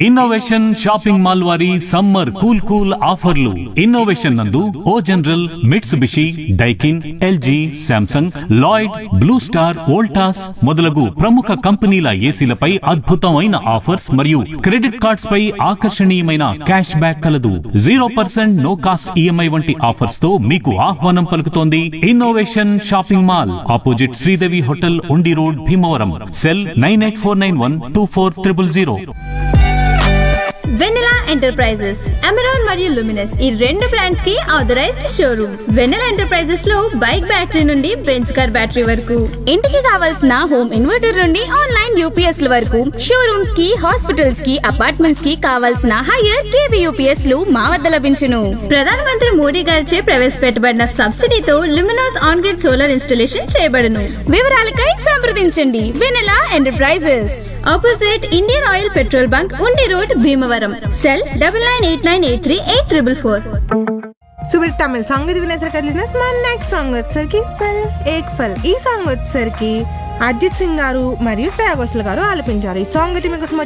innovation shopping mall వారి summer cool cool ఆఫర్లు innovation నందు O general Mitsubishi Daikin LG Samsung Lloyd blue star Voltas మొదలగు ప్రముఖ కంపెనీల ఏసీలపై అద్భుతమైన ఆఫర్స్ మరియు క్రెడిట్ కార్డ్స్ పై ఆకర్షణీయమైన క్యాష్ బ్యాక్ కలదు zero percent no cost EMI వంటి ఆఫర్స్ తో మీకు ఆహ్వానం పలుకుతోంది innovation shopping mall opposite Sridevi hotel Undi road Bhimavaram cell nine eight four nine one two four triple zero Vennela enterprises Amaron మరియు లుమినస్ ఈ రెండు బ్రాండ్స్ కి ఆథరైజ్డ్ షోరూమ్ వెన్నెలా ఎంటర్ప్రైజెస్ లో బైక్ బ్యాటరీ నుండి బెంచ్ కార్ బ్యాటరీ వరకు ఇంటికి కావాల్సిన హోమ్ ఇన్వర్టర్ నుండి ఆన్లైన్ యూపీఎస్ ల వరకు షోరూమ్స్ కి హాస్పిటల్స్ కి అపార్ట్మెంట్స్ కి కావాల్సిన హైయర్ కేవీ యూపీఎస్ లు మా వద్ద లభించును ప్రధానమంత్రి మోడీ గారిచే ప్రవేశపెట్టబడిన సబ్సిడీతో Luminous on grid solar installation చేయబడును వివరాలకై సంప్రదించండి Vennela enterprises opposite Indian oil petrol bunk Undi road Bhimavaram cell double nine eight nine eight three eight triple four Subrat Tamil song ఇది వినేసరికి లిజినెస్ మన నెక్స్ట్ సాంగ్ వచ్చేసరికి ఫల్ ఏక్ ఫల్ ఈ సాంగ్ వచ్చేసరికి అజిత్ సింగ్ గారు మరియు శ్రేయా ఘోషల్ గారు ఆలపించారు ఈ సాంగ్ అయితే మీకు